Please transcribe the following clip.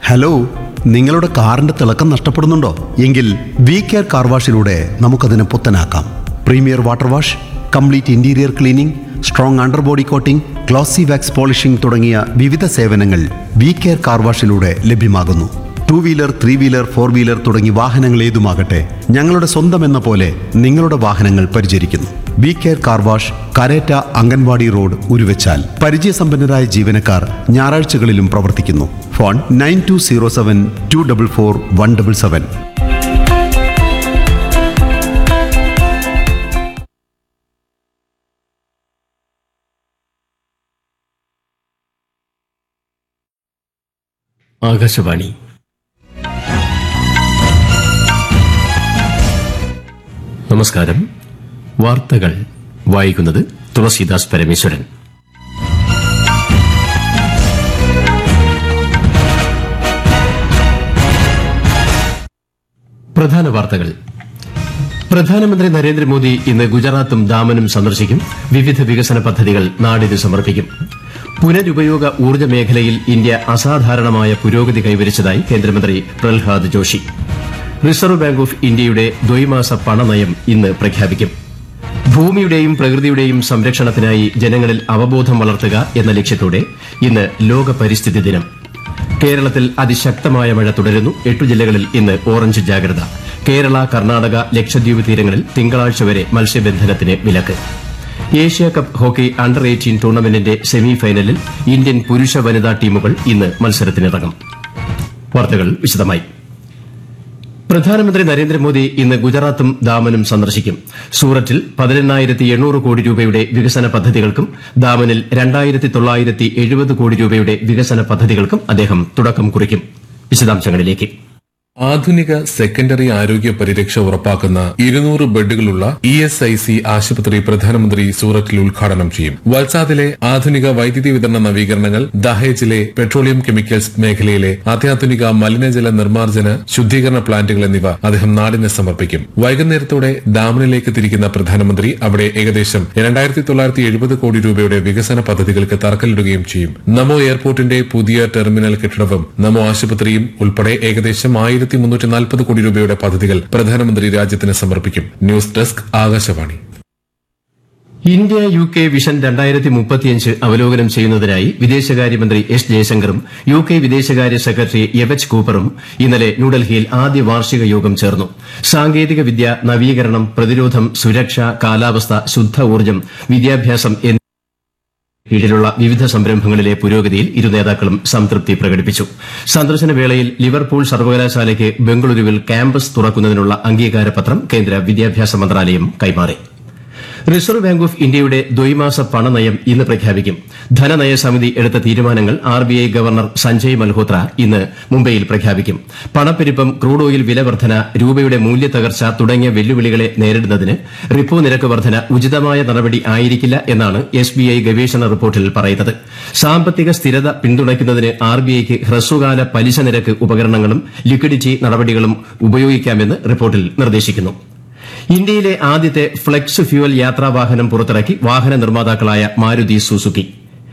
hello നിങ്ങളുടെ കാറിന്റെ തിളക്കം നഷ്ടപ്പെടുന്നുണ്ടോ എങ്കിൽ വി കെയർ കാർ വാഷിലൂടെ നമുക്കതിനെ പുത്തനാക്കാം premier water wash complete interior cleaning strong under body coating glossy wax polishing തുടങ്ങിയ വിവിധ സേവനങ്ങൾ വി കെയർ കാർ വാഷിലൂടെ ലഭ്യമാകുന്നു two wheeler three wheeler four wheeler തുടങ്ങി വാഹനങ്ങൾ ഏതുമാകട്ടെ ഞങ്ങളുടെ സ്വന്തം എന്ന പോലെ നിങ്ങളുടെ വാഹനങ്ങൾ പരിചരിക്കുന്നു V care car wash Karetta anganwadi road Uruvachal പരിചയസമ്പന്നരായ ജീവനക്കാർ ഞായറാഴ്ചകളിലും പ്രവർത്തിക്കുന്നു phone nine two zero seven two double four one double seven Akashvani നമസ്കാരം വാർത്തകൾ വായിക്കുന്നത് തുളസീദാസ് പരമേശ്വരൻ പ്രധാന വാർത്തകൾ പ്രധാനമന്ത്രി നരേന്ദ്രമോദി ഇന്ന് ഗുജറാത്തും ദാമനും സന്ദർശിക്കും വിവിധ വികസന പദ്ധതികൾ നാടിന് സമർപ്പിക്കും പുനരുപയോഗ ഊർജ്ജ മേഖലയിൽ ഇന്ത്യ അസാധാരണമായ പുരോഗതി കൈവരിച്ചതായി കേന്ദ്രമന്ത്രി Prahlad Joshi reserve bank of ഇന്ത്യയുടെ ദ്വൈമാസ പണനയം ഇന്ന് പ്രഖ്യാപിക്കും ഭൂമിയുടെയും പ്രകൃതിയുടെയും സംരക്ഷണത്തിനായി ജനങ്ങളിൽ അവബോധം വളർത്തുക എന്ന ലക്ഷ്യത്തോടെ ഇന്ന് ലോക പരിസ്ഥിതി ദിനം കേരളത്തിൽ അതിശക്തമായ മഴ തുടരുന്നു എട്ടു ജില്ലകളിൽ ഇന്ന് ഓറഞ്ച് ജാഗ്രത കേരള കർണാടക ലക്ഷദ്വീപ് തീരങ്ങളിൽ തിങ്കളാഴ്ച വരെ മത്സ്യബന്ധനത്തിന് വിലക്ക് Asia cup hockey under eighteen ടൂർണമെന്റിന്റെ സെമി ഫൈനലിൽ ഇന്ത്യൻ പുരുഷ വനിതാ ടീമുകൾ ഇന്ന് മത്സരത്തിനിറങ്ങും വാർത്തകൾ വിശദമായി പ്രധാനമന്ത്രി നരേന്ദ്രമോദി ഇന്ന് ഗുജറാത്തും ദാമനും സന്ദർശിക്കും സൂററ്റിൽ പതിനെണ്ണായിരത്തി എണ്ണൂറ് കോടി രൂപയുടെ വികസന പദ്ധതികൾക്കും ദാമനിൽ രണ്ടായിരത്തി തൊള്ളായിരത്തി എഴുപത് കോടി രൂപയുടെ വികസന പദ്ധതികൾക്കും അദ്ദേഹം തുടക്കം കുറിക്കും വിശദാംശങ്ങളിലേക്ക് ആധുനിക സെക്കൻഡറി ആരോഗ്യ പരിരക്ഷ ഉറപ്പാക്കുന്ന ഇരുന്നൂറ് ബെഡുകളുള്ള ഇ എസ് ഐ സി ആശുപത്രി പ്രധാനമന്ത്രി സൂറത്തിൽ ഉദ്ഘാടനം ചെയ്യും വൽസാദിലെ ആധുനിക വൈദ്യുതി വിതരണ നവീകരണങ്ങൾ ദഹേജിലെ പെട്രോളിയം കെമിക്കൽസ് മേഖലയിലെ അത്യാധുനിക മലിനജല നിർമ്മാർജ്ജന ശുദ്ധീകരണ പ്ലാന്റുകൾ എന്നിവ അദ്ദേഹം നാടിന് സമർപ്പിക്കും വൈകുന്നേരത്തോടെ ഡാമിനിലേക്ക് തിരിക്കുന്ന പ്രധാനമന്ത്രി അവിടെ ഏകദേശം രണ്ടായിരത്തി തൊള്ളായിരത്തി എഴുപത് കോടി രൂപയുടെ വികസന പദ്ധതികൾക്ക് തറക്കല്ലിടുകയും ചെയ്യും നമോ എയർപോർട്ടിന്റെ പുതിയ ടെർമിനൽ കെട്ടിടവും നമോ ആശുപത്രിയും ഉൾപ്പെടെ ഏകദേശം ആയിരത്തി മുന്നൂറ്റി നാൽപ്പത് കോടി രൂപയുടെ പദ്ധതികൾ പ്രധാനമന്ത്രി രാജ്യത്തിന് സമർപ്പിക്കും news desk Akashvani India U K vision രണ്ടായിരത്തി മുപ്പത്തിയഞ്ച് അവലോകനം ചെയ്യുന്നതിനായി വിദേശകാര്യമന്ത്രി എസ് ജയശങ്കറും യു കെ വിദേശകാര്യ സെക്രട്ടറി എവച്ച് കൂപ്പറും ഇന്നലെ ന്യൂഡൽഹിയിൽ ആദ്യ വാർഷിക യോഗം ചേർന്നു സാങ്കേതിക വിദ്യ നവീകരണം പ്രതിരോധം സുരക്ഷ കാലാവസ്ഥ ശുദ്ധ ഊർജ്ജം വിദ്യാഭ്യാസം എന്നീ കീഴിലുള്ള വിവിധ സംരംഭങ്ങളിലെ പുരോഗതിയിൽ ഇരു നേതാക്കളും സംതൃപ്തി പ്രകടിപ്പിച്ചു സന്ദർശന വേളയിൽ ലിവർപൂൾ സർവകലാശാലയ്ക്ക് ബംഗളൂരുവിൽ ക്യാമ്പസ് തുറക്കുന്നതിനുള്ള അംഗീകാരപത്രം കേന്ദ്ര വിദ്യാഭ്യാസ മന്ത്രാലയം കൈമാറി റിസർവ് ബാങ്ക് ഓഫ് ഇന്ത്യയുടെ ദ്വൈമാസ പണനയം ഇന്ന് പ്രഖ്യാപിക്കും ധനനയ സമിതി എടുത്ത തീരുമാനങ്ങൾ R B I governor Sanjay Malhotra ഇന്ന് മുംബൈയിൽ പ്രഖ്യാപിക്കും പണപ്പെരുപ്പം ക്രൂഡ് ഓയിൽ വില വർധന രൂപയുടെ മൂല്യത്തകർച്ച തുടങ്ങിയ വെല്ലുവിളികളെ നേരിടുന്നതിന് റിപ്പോ നിരക്ക് വർധന ഉചിതമായ നടപടി ആയിരിക്കില്ല എന്നാണ് എസ് ബി ഐ ഗവേഷണ റിപ്പോർട്ടിൽ പറയുന്നത് സാമ്പത്തിക സ്ഥിരത പിന്തുണയ്ക്കുന്നതിന് ആർ ബി ഐക്ക് ഹ്രസ്വകാല പലിശ നിരക്ക് ഉപകരണങ്ങളും ലിക്വിഡിറ്റി നടപടികളും ഉപയോഗിക്കാമെന്ന് റിപ്പോർട്ടിൽ നിർദ്ദേശിക്കുന്നു ഇന്ത്യയിലെ ആദ്യത്തെ ഫ്ലെക്സ് ഫ്യൂവൽ യാത്രാവാഹനം പുറത്തിറക്കി വാഹന നിർമ്മാതാക്കളായ മാരുതി സുസുക്കി